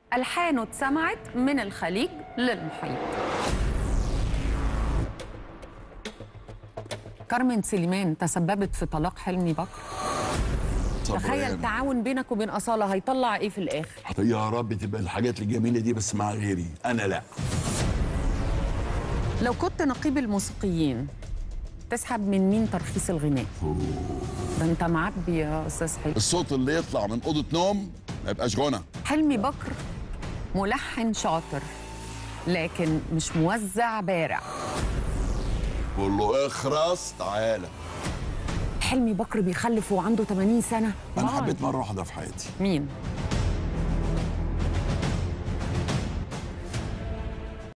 ألحانه اتسمعت من الخليج للمحيط كارمن سليمان تسببت في طلاق حلمي بكر تخيل صبران. تعاون بينك وبين أصالة هيطلع إيه في الآخر يا رب تبقى الحاجات الجميله دي بس مع غيري انا لا لو كنت نقيب الموسيقيين تسحب من مين ترخيص الغناء ده انت معبي يا استاذ حلمي الصوت اللي يطلع من اوضه نوم ما يبقاش غنى حلمي بكر ملحن شاطر لكن مش موزع بارع قول له اخرس تعالى حلمي بكر بيخلف وهو عنده 80 سنه انا واو. حبيت مره واحده في حياتي مين